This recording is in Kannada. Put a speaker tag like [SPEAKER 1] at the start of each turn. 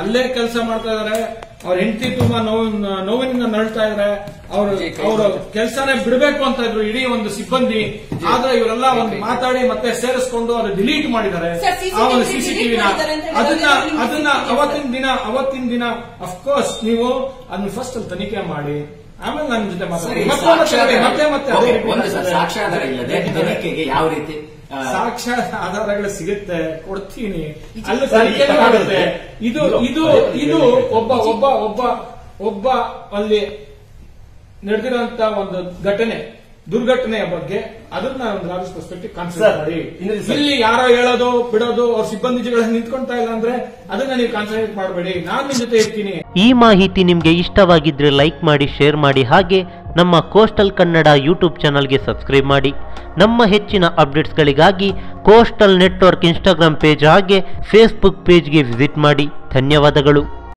[SPEAKER 1] ಅಲ್ಲೇ ಕೆಲಸ ಮಾಡ್ತಾ ಇದಾರೆ ಅವ್ರ ಹೆಂಡತಿ ತುಂಬಾ ನೋವು ನೋವಿನಿಂದ ನರಳ್ತಾ ಇದಾರೆ ಅವರು ಅವರು ಕೆಲಸನೇ ಬಿಡಬೇಕು ಅಂತ ಇದ್ರು ಇಡೀ ಒಂದು ಸಿಬ್ಬಂದಿ ಆದ್ರೆ ಇವರೆಲ್ಲ ಒಂದು ಮಾತಾಡಿ ಮತ್ತೆ ಸೇರಿಸ್ಕೊಂಡು ಅದು ಡಿಲೀಟ್ ಮಾಡಿದ್ದಾರೆ
[SPEAKER 2] Sir, CCTV
[SPEAKER 1] ಆ ಒಂದು
[SPEAKER 2] delete
[SPEAKER 1] ಸಿಸಿಟಿವಿನ
[SPEAKER 2] ಮಾಡಿದ್ದಾರೆ ಅಂತ
[SPEAKER 1] ಅದನ್ನ
[SPEAKER 2] ಹೇಳಿದ್ರೆ ನಿಮ್ಗೆ
[SPEAKER 1] ಅದನ್ನ
[SPEAKER 2] ಸಿಗುತ್ತೆ.
[SPEAKER 1] ಅವತ್ತಿನ ದಿನ ಅವತ್ತಿನ ದಿನ ಅಫ್ಕೋರ್ಸ್ ನೀವು ಅದನ್ನ ಫಸ್ಟ್ ಅಲ್ಲಿ ತನಿಖೆ ಮಾಡಿ ಆಮೇಲೆ ನನ್ನ ಜೊತೆ ಮಾತಾಡಿ
[SPEAKER 3] ಸರಿ,
[SPEAKER 1] ಮತ್ತೆ ಮತ್ತೆ
[SPEAKER 3] ಸಾಕ್ಷ್ಯಾಧಾರ-
[SPEAKER 1] ಅದೇ- ಮತ್ತೆ ಮತ್ತೆ ಅದೇ
[SPEAKER 3] ಓಕೆ,
[SPEAKER 1] repeat
[SPEAKER 3] ಒಂದು ಸರ್,
[SPEAKER 1] ಆಗ್ತದೆ.
[SPEAKER 3] ಸಾಕ್ಷ್ಯಾಧಾರ ಇಲ್ಲದೆ ತನಿಖೆಗೆ ಯಾವ ರೀತಿ ಆ,
[SPEAKER 1] ಸಾಕ್ಷ್ಯ ಆಧಾರಗಳು ಸಿಗುತ್ತೆ ಕೊಡ್ತೀನಿ ಅಲ್ಲಿ
[SPEAKER 4] ಸರ್,
[SPEAKER 1] ತನಿಖೆ
[SPEAKER 4] ಈ ತರ
[SPEAKER 1] ಮಾಡುತ್ತೆ ಇದು
[SPEAKER 4] ಇದು-
[SPEAKER 1] ಇದು ಇದು ಒಬ್ಬ ಒಬ್ಬ ಒಬ್ಬ ಒಬ್ಬ ಅಲ್ಲಿ ನಡೆದಿರುವಂತ ಒಂದು ಘಟನೆ ದುರ್ಘಟನೆಯ ಬಗ್ಗೆ ಅದನ್ನ ಒಂದು ಲಾಜಿಕ್ ಪರ್ಸ್ಪೆಕ್ಟಿವ್ ಕಾನ್ಸಂಟ್ರೇಟ್
[SPEAKER 4] ಸರ್,
[SPEAKER 1] ಮಾಡಿ
[SPEAKER 4] ಇನ್ನೊಂದು ಸರ್.
[SPEAKER 1] ಇಲ್ಲಿ ಯಾರೋ ಹೇಳೋದು ಬಿಡೋದು ಅವ್ರ ಸಿಬ್ಬಂದಿಗಳು ನಿಂತ್ಕೊಂತಾ ಇಲ್ಲ ಅಂದ್ರೆ ಅದನ್ನ ನೀವು ಕಾನ್ಸಂಟ್ರೇಟ್ ಮಾಡಬೇಡಿ ನಾನು ನಿಮ್ ಜೊತೆ ಇರ್ತೀನಿ
[SPEAKER 5] ಈ ಮಾಹಿತಿ ನಿಮಗೆ ಇಷ್ಟವಾಗಿದ್ದರೆ ಲೈಕ್ ಮಾಡಿ ಶೇರ್ ಮಾಡಿ ಹಾಗೆ ನಮ್ಮ ಕೋಸ್ಟಲ್ ಕನ್ನಡ ಯೂಟ್ಯೂಬ್ ಚಾನಲ್ಗೆ ಸಬ್ಸ್ಕ್ರೈಬ್ ಮಾಡಿ ನಮ್ಮ ಹೆಚ್ಚಿನ ಅಪ್ಡೇಟ್ಸ್ಗಳಿಗಾಗಿ ಕೋಸ್ಟಲ್ ನೆಟ್ವರ್ಕ್ ಇನ್ಸ್ಟಾಗ್ರಾಮ್ ಪೇಜ್ ಹಾಗೆ ಫೇಸ್ಬುಕ್ ಪೇಜ್ಗೆ ವಿಸಿಟ್ ಮಾಡಿ ಧನ್ಯವಾದಗಳು